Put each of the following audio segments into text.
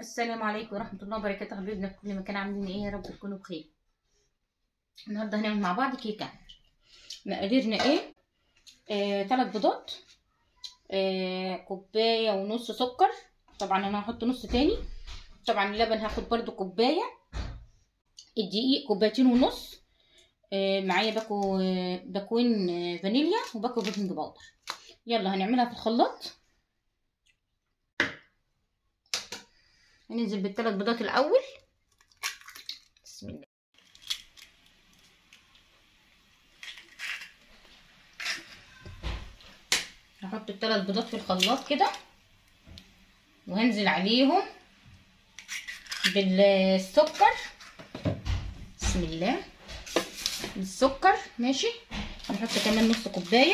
السلام عليكم ورحمة الله وبركاته حبايبنا في كل مكان عاملين ايه يا رب تكونوا بخير النهارده هنعمل مع بعض كيكة مقاديرنا ايه آه، تلات بيضات آه، كوباية ونص سكر طبعا انا هحط نص تاني طبعا اللبن هاخد برضو كوباية الدقيق كوبايتين ونص آه، معايا باكو آه، باكوين آه، فانيليا وباكو بيكنج باودر يلا هنعملها في الخلاط هننزل بالثلاث بيضات الاول بسم الله هحط الثلاث بيضات في الخلاط كده وهنزل عليهم بالسكر بسم الله السكر ماشي نحط كمان نص كوبايه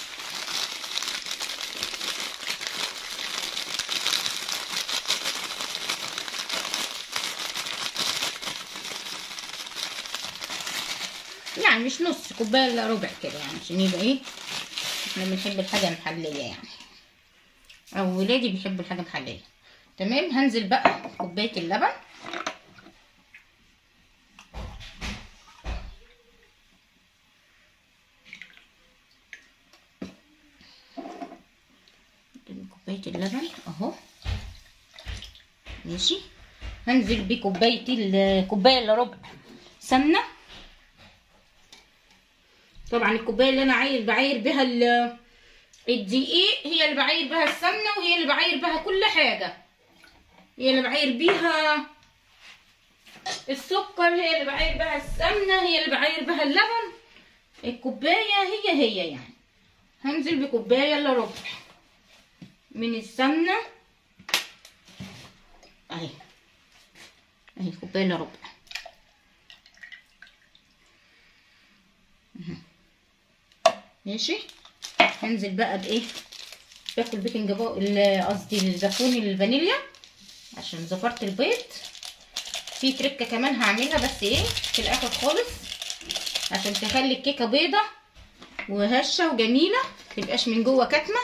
يعني مش نص كوبايه الا ربع كده يعني عشان يبقى ايه احنا بنحب الحاجه محليه يعني او ولادي بيحبوا الحاجه محليه تمام هنزل بقى كوبايه اللبن كوبايه اللبن اهو ماشي هنزل بكوبايه الكوبايه الا ربع سمنه طبعا الكوبايه اللي انا عاير بعاير بها الدقيق هي اللي بعاير بها السمنه وهي اللي بعاير بها كل حاجه هي اللي بعاير بيها السكر هي اللي بعاير بها السمنه هي اللي بعاير بها اللبن الكوبايه هي هي يعني هنزل بكوبايه الا ربع من السمنه اهي اهي كوبايه الا ربع ماشي هنزل بقى بايه باكل بيكنج قصدي الزيتون الفانيليا عشان زفرت البيض في تركه كمان هعملها بس ايه في الاخر خالص عشان تخلي الكيكه بيضه وهشه وجميله متبقاش من جوه كتمه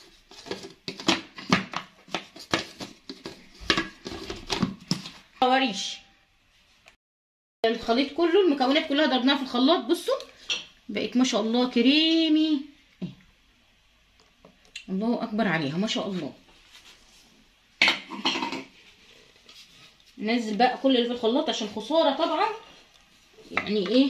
حواريش الخليط كله المكونات كلها ضربناها في الخلاط بصوا بقت ما شاء الله كريمي الله اكبر عليها ما شاء الله ننزل بقى كل اللي في الخلاط عشان خساره طبعا يعني ايه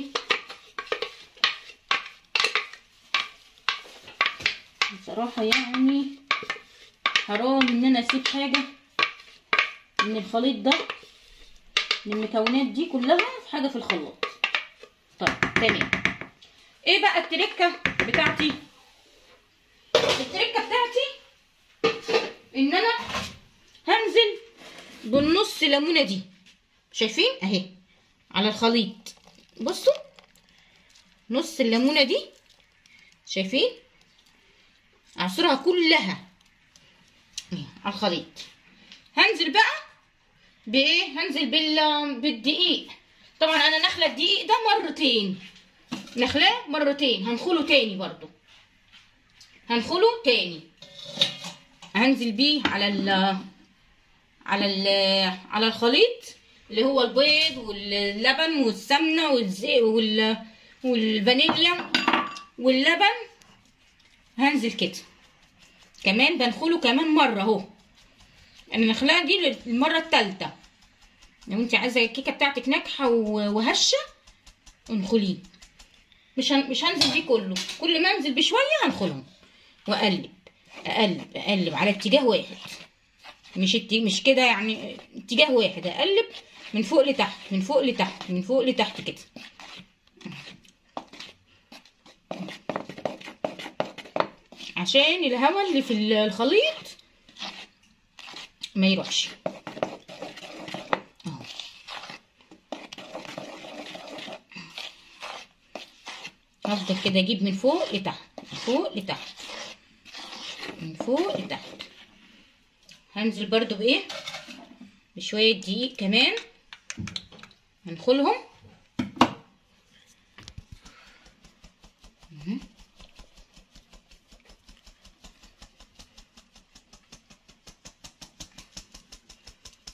بصراحه يعني حرام ان انا اسيب حاجه من الخليط ده من المكونات دي كلها في حاجه في الخلاط طيب تمام ايه بقى التركه بتاعتي التركه بتاعتي ان انا هنزل بالنص ليمونه دي شايفين اهي على الخليط بصوا نص الليمونه دي شايفين اعصرها كلها على الخليط هنزل بقى بايه هنزل بال بالدقيق طبعا انا نخله الدقيق ده مرتين نخلاه مرتين هنخله تاني برضو هنخله تاني هنزل بيه على ال على ال على الخليط اللي هو البيض واللبن والسمنه والزيت وال والفانيليا واللبن هنزل كده كمان بنخله كمان مره اهو انا نخلها دي المره الثالثه لو انت عايزه الكيكه بتاعتك ناجحه وهشه انخليه مش هن... مش هنزل بيه كله كل ما انزل بشويه هنخلهم واقلب اقلب اقلب على اتجاه واحد مش الت... مش كده يعني اتجاه واحد اقلب من فوق لتحت من فوق لتحت من فوق لتحت كده عشان الهواء اللي في الخليط ما يروحش هفضل كده اجيب من فوق لتحت من فوق لتحت من فوق لتحت هنزل برضو بايه بشويه دقيق كمان هنخلهم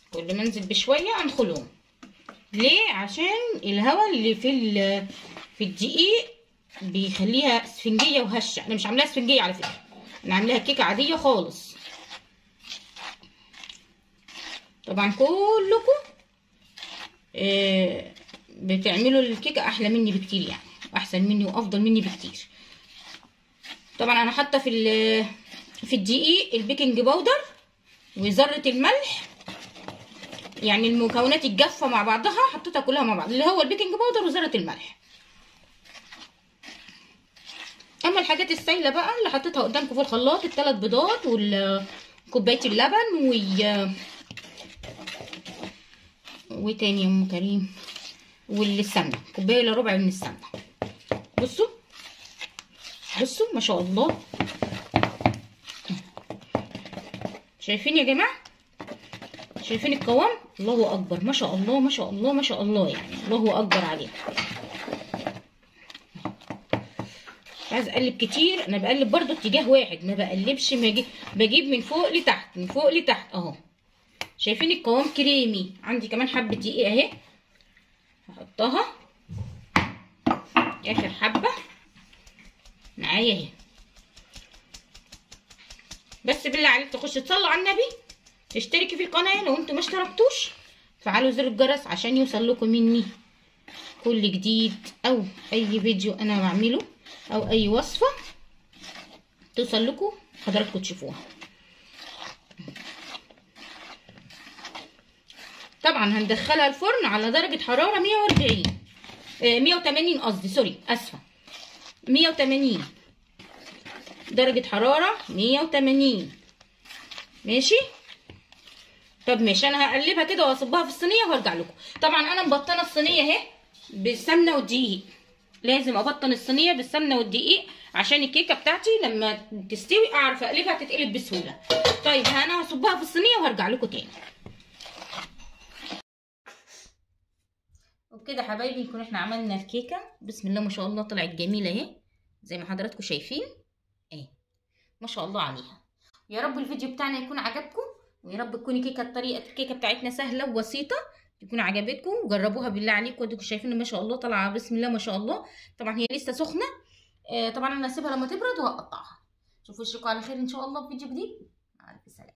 كل ما انزل بشويه انخلهم ليه عشان الهواء اللي في ال- في الدقيق بيخليها اسفنجيه وهشه انا مش عاملاها اسفنجيه على فكره انا عاملاها كيكه عاديه خالص طبعا كلكم آه، بتعملوا الكيكه احلى مني بكتير يعني احسن مني وافضل مني بكتير طبعا انا حاطه في ال- في الدقيق البيكنج باودر وذره الملح يعني المكونات الجافه مع بعضها حطيتها كلها مع بعض اللي هو البيكنج باودر وذره الملح اما الحاجات السايله بقى اللي حطيتها قدامكم في الخلاط الثلاث بيضات وكوبايه اللبن و وتاني يا ام كريم والسمنه كوبايه الا ربع من السمنه بصوا بصوا ما شاء الله شايفين يا جماعه شايفين القوام الله اكبر ما شاء الله ما شاء الله ما شاء الله يعني الله اكبر عليه مش عايز اقلب كتير انا بقلب برضو اتجاه واحد ما بقلبش ما أجي- بجيب من فوق لتحت من فوق لتحت اهو شايفين القوام كريمي عندي كمان حبه دقيق اهي هحطها اخر حبه معايا اهي بس بالله عليك تخش تصلوا على النبي تشتركي في القناه لو انتوا ما اشتركتوش فعلوا زر الجرس عشان يوصل لكم مني كل جديد او اي فيديو انا بعمله او اي وصفه توصل لكم حضراتكم تشوفوها طبعا هندخلها الفرن على درجه حراره 140 آه 180 قصدي سوري اسفه 180 درجه حراره 180 ماشي طب ماشي انا هقلبها كده واصبها في الصينيه وهرجع لكم طبعا انا مبطنه الصينيه اهي بالسمنه والدقيق لازم ابطن الصينيه بالسمنه والدقيق عشان الكيكه بتاعتي لما تستوي اعرف اقلبها تتقلب بسهوله طيب انا هصبها في الصينيه وهرجع لكم تاني وبكده حبايبي نكون احنا عملنا الكيكه بسم الله ما شاء الله طلعت جميله اهي زي ما حضراتكم شايفين اهي ما شاء الله عليها يا رب الفيديو بتاعنا يكون عجبكم ويا رب تكون كيكه الطريقه الكيكه بتاعتنا سهله وبسيطه تكون عجبتكم وجربوها بالله عليكم واديكم شايفين ما شاء الله طالعه بسم الله ما شاء الله طبعا هي لسه سخنه آه طبعا انا هسيبها لما تبرد وهقطعها شوفوا وشكم على خير ان شاء الله في فيديو جديد مع الف سلامه